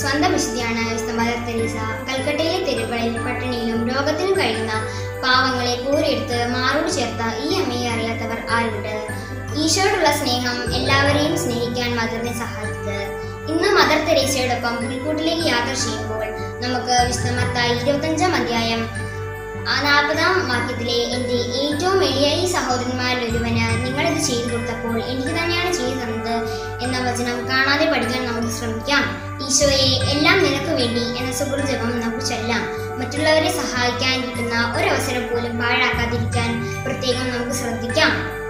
സ്വന്തം വിശുദ്ധിയാണ് വിശുദ്ധ mother Teresa കൽക്കട്ടയിലെ തെരുവുകളിൽ പട്ടിണിയിലും രോഗത്തിലും കഴിയുന്ന പാവങ്ങളെ കൂരിയെടുത്ത് മാറോട് ചേർത്ത ഈ അമ്മയെ അറിയാത്തവർ ആരുണ്ട് ഈശോയോടുള്ള സ്നേഹം എല്ലാവരെയും സ്നേഹിക്കാൻ മദറിനെ സഹായിച്ചത് ഇന്ന് മദർ തെരേസയോടൊപ്പം പുൽക്കൂട്ടിലേക്ക് യാത്ര ചെയ്യുമ്പോൾ നമുക്ക് വിശുദ്ധ മത്തായി ഇരുപത്തഞ്ചാം അധ്യായം ആ നാൽപ്പതാം വാക്യത്തിലെ എൻ്റെ ഏറ്റവും എളിയ ഈ സഹോദരന്മാരിൽ ഒരുവന് നിങ്ങളിത് ചെയ്തു കൊടുത്തപ്പോൾ എനിക്ക് തന്നെയാണ് ചെയ്തു തന്നത് എന്ന വചനം കാണാതെ പഠിക്കാൻ നമുക്ക് ശ്രമിക്കാം ഈശോയെ എല്ലാം നിനക്ക് വേണ്ടി എന്ന സുഹൃജപം നമുക്ക് ചൊല്ലാം മറ്റുള്ളവരെ സഹായിക്കാൻ കിട്ടുന്ന ഒരവസരം പോലും പാഴാക്കാതിരിക്കാൻ പ്രത്യേകം നമുക്ക് ശ്രദ്ധിക്കാം